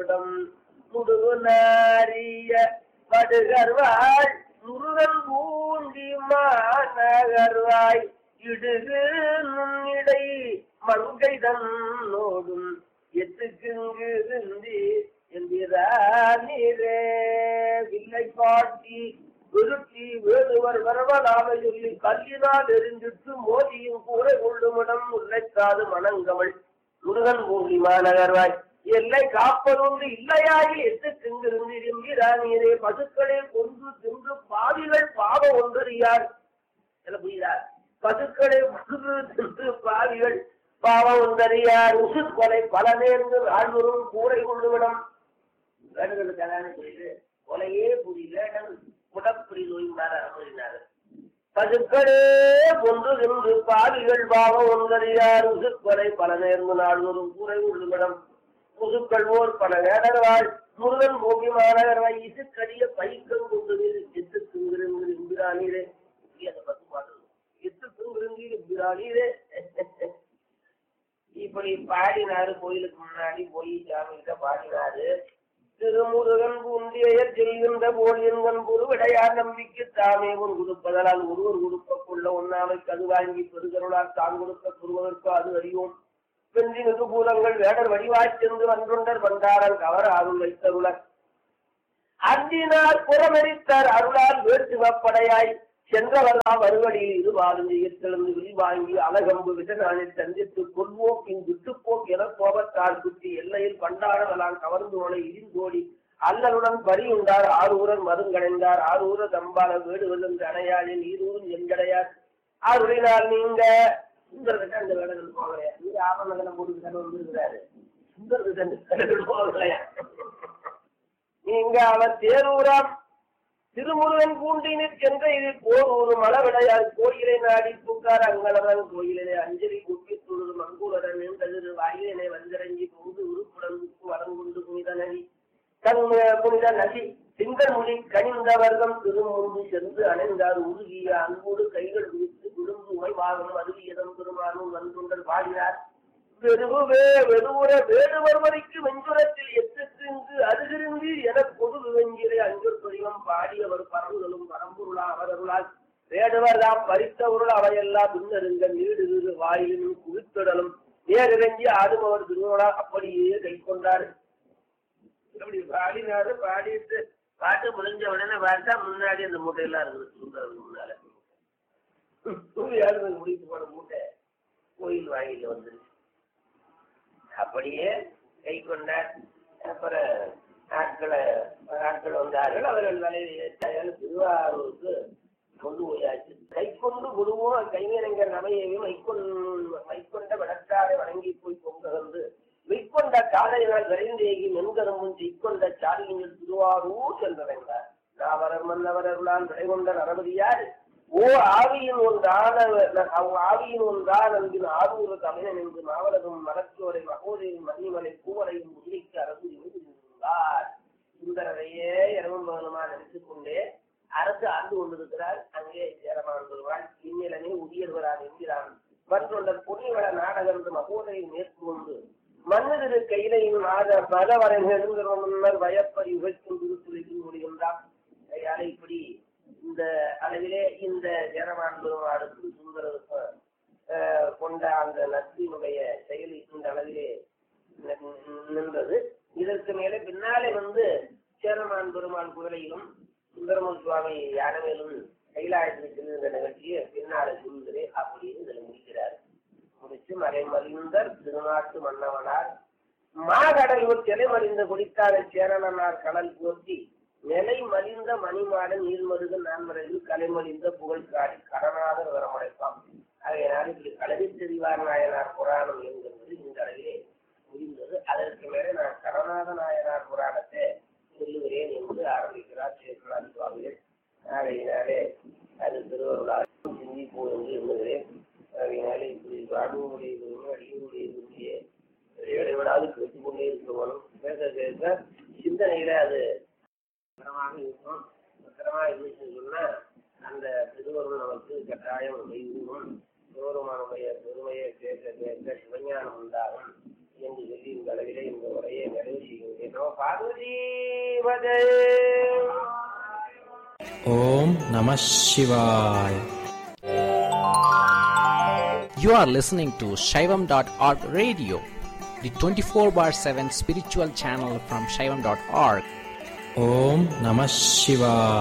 கொள்ளுமிடம் முடுகு நாரிய படுகர்வாள் முருகன் பூண்டி மாநகர்வாய் இடுகு நுண்ணிடை மங்கை தன்னோடும் எத்துக்குங்கு இருந்து என்கிறானே வில்லை பாட்டி விருத்தி வேடுவர் வரவலாம சொல்லி கல்லினால் எரிஞ்சிட்டு மோதியும் கூரை கொள்ளுமிடம் முல்லைக்காது மணங்கமள் முருகன் பூண்டி மாநகர்வாய் எல்லை காப்பதொன்று இல்லையாகி எட்டு திங்கிருந்து என்கிறானே பசுக்களை கொண்டு தின்று பாவிகள் பாவம் ஒன்றறியார் என்ன புரியுதா பசுக்களை கொன்று தின்று பாவிகள் பாவம் ஒன்றறியார் உசு கொலை பல நேர்ந்து ஆழ்வரும் கூரை கொள்ளுவிடம் வேண்டுதல் கல்யாணம் செய்து கொலையே புரியல உடற்புரி நோய்ந்தார் அனுமதினார் பசுக்களே கொன்று தின்று பாவிகள் பாவம் ஒன்றறியார் உசு கொலை பல நேர்ந்து நாள்வரும் கூரை கொள்ளுவிடம் முதுக்கள்வோர் பல வேடர்வாள் முருகன் பூமி மாநகரவாய் இசுக்கடிய பைக்கம் கொண்டு எத்து திங்கிருங்கிற இம்பிரானீரே அந்த பத்து பாடல் எத்து திங்கிருங்கிற இம்பிரானீரே இப்படி பாடினாரு கோயிலுக்கு முன்னாடி போய் சாமி கிட்ட பாடினாரு திருமுருகன் பூந்தியர் செல்கின்ற போல் என்கண் பொருவிடையார் நம்பிக்கை தாமே உன் கொடுப்பதனால் ஒருவர் கொடுப்பக்குள்ள ஒன்னாமை கது வாங்கி பெருகருளால் தான் கொடுக்க பெறுவதற்கு அது அறியோம் வென்றி மிகுபூலங்கள் வேடர் வடிவாய்ச் சென்று வன்றுண்டர் வந்தாரன் கவர் அருள் வைத்தருளர் அன்றினார் புறமெரித்தார் அருளால் வேட்டுவப்படையாய் சென்றவர்தாம் அறுவடியில் இரு வாருந்தியத்திலிருந்து விரிவாங்கி அலகம்பு விஜனானில் சந்தித்து கொள்வோக்கின் விட்டுப்போக் என கோபத்தால் குத்தி எல்லையில் பண்டாடவலாம் கவர்ந்து நுழை இடிந்தோடி அல்லலுடன் பரியுண்டார் ஆரூரன் மருங்கடைந்தார் ஆரூர தம்பால வீடு வெல்லுங்க அணையாளில் ஈரூரும் எங்கடையார் ஆருளினால் நீங்க சுந்தரகிட்ட அந்த வேடங்கள் போகலையா நீங்க ஆவணங்களை போட்டு தானே வந்துருக்கிறாரு சுந்தரகிட்ட அந்த வேடங்கள் போகலையா நீங்க அவர் தேரூராம் திருமுருகன் பூண்டினிற் சென்ற இது போர் ஒரு மலவிடையார் கோயிலை நாடி புக்கார் அங்கலவன் கோயிலே அஞ்சலி குப்பி துழுது மங்கூரன் நின்றது வாயிலே வந்திரஞ்சி பொங்கு உருப்புடன் உப்பு வளங்குண்டு புனித நதி தன் புனித நதி திங்கள்மொழி கனிந்த வர்க்கம் திருமுன்பு சென்று அணைந்தார் உருகிய அன்போடு கைகள் விரித்து விழுந்து உமைவாகம் அருவியதம் பெருமானும் வந்துண்டல் பாடினார் வெறுவே வெறுவுற வேடுவர் வரைக்கு வெஞ்சுரத்தில் எத்துக்கு அருகிருந்து என பொது வெஞ்சிரை அஞ்சூர் பதிவம் பாடியவர் பரவுதலும் பரம்பொருளா அவரருளால் வேடுவர் தாம் பறித்தவருள் அவையெல்லாம் பின்னருங்க நீடு வாயிலும் குவித்தொடலும் நேரிறங்கி ஆடுபவர் திருவிழா அப்படியே கை கொண்டார் அப்படி பாடினாரு பாடிட்டு பாட்டு முடிஞ்ச உடனே பார்த்தா முன்னாடி அந்த மூட்டையெல்லாம் இருக்குது சுந்தரத்துக்கு முன்னால சூரியாரு முடித்து போன மூட்டை கோயில் வாயில வந்துருச்சு அப்படியே கை கொண்டார் அப்புறம் ஆட்களை ஆட்கள் வந்தார்கள் அவர்கள் வலையில் திருவாரூருக்கு கொண்டு போயாச்சு கை கொண்டு குருவும் கைவினைஞர் நமையையும் வைக்கொண்டு வைக்கொண்ட விடக்காரை வணங்கி போய் பொங்ககந்து வைக்கொண்ட காலையினால் விரைந்தேகி மென்கரும்பும் செய்கொண்ட சாலியின் திருவாரூர் சென்றடைந்தார் நாவரர் மன்னவரர்களால் விடை கொண்ட நரபதியார் ஓ ஆவியின் ஒன்றான ஆவியின் ஒன்றான் அன்பின் ஆரூர தமிழன் என்று மாவலரும் மலச்சோரை மகோதையும் மணிமலை பூவலையும் உதிரிக்கு அரசு இருந்தார் சுந்தரரையே இரவும் பகலுமா நினைத்துக் கொண்டே அரசு ஆண்டு கொண்டிருக்கிறார் அங்கே சேரமான் வருவாள் இந்நிலனே உரியர்வரான் என்கிறான் மற்றொண்டர் பொன்னிவள நாடகம் மகோதையை மேற்கொண்டு மன்னதிரு கையிலையும் மாத பலவரை நெருங்கிற முன்னர் வயப்பறி உழைக்கும் திருத்துறைக்கு முடிகின்றான் கையால இப்படி இந்த அளவிலே இந்த ஜெரமான் பெருமாளுக்கு சுந்தரருக்கும் கொண்ட அந்த நட்பினுடைய செயலி இந்த அளவிலே நின்றது இதற்கு மேலே பின்னாலே வந்து சேரமான் பெருமாள் குரலையிலும் சுந்தரமன் சுவாமி யானவேலும் கைலாயத்தில் செல்கின்ற நிகழ்ச்சியை பின்னாலே சொல்கிறேன் அப்படின்னு இதில் முடிக்கிறார் முடிச்சு மறைமறிந்தர் திருநாட்டு மன்னவனார் மாகடலூர் சிலை மறிந்த குடித்தாத சேரணனார் கடல் போற்றி நிலை மலிந்த மணிமாட நீர்மருக நான்மறையில் கலைமலிந்த புகழ் காடி கடனாதர் வரமடைப்பான் ஆகையினால் இப்படி கலவி தெரிவார் நாயனார் புராணம் என்கிறது இந்த அளவிலே முடிந்தது அதற்கு மேலே நான் கடநாத நாயனார் புராணத்தை சொல்லுகிறேன் என்று ஆரம்பிக்கிறார் சேகராஜ் சுவாமிகள் ஆகையினாலே அது திருவருளால் சிந்திப்போம் என்று எண்ணுகிறேன் ஆகையினாலே இப்படி வாழ்வுடைய அடியுடைய விரும்பியே இடைவிடாது கேட்டுக் கொண்டே இருக்கணும் பேச பேச சிந்தனையில அது பத்திரமாக இருக்கும் பத்திரமா இருந்துச்சுன்னு சொன்னா அந்த திருவருள் நமக்கு கட்டாயம் கைகூடும் சிவருமானுடைய பெருமையை கேட்க கேட்க சிவஞானம் உண்டாகும் என்று சொல்லி இந்த அளவிலே இந்த உரையை நிறைவு செய்கின்றேன் நம பார்வதி பதே ஓம் நம சிவாய் You are listening to Shaivam.org radio, the 24 bar 7 spiritual channel from Shaivam.org. Om Namah Shivaya.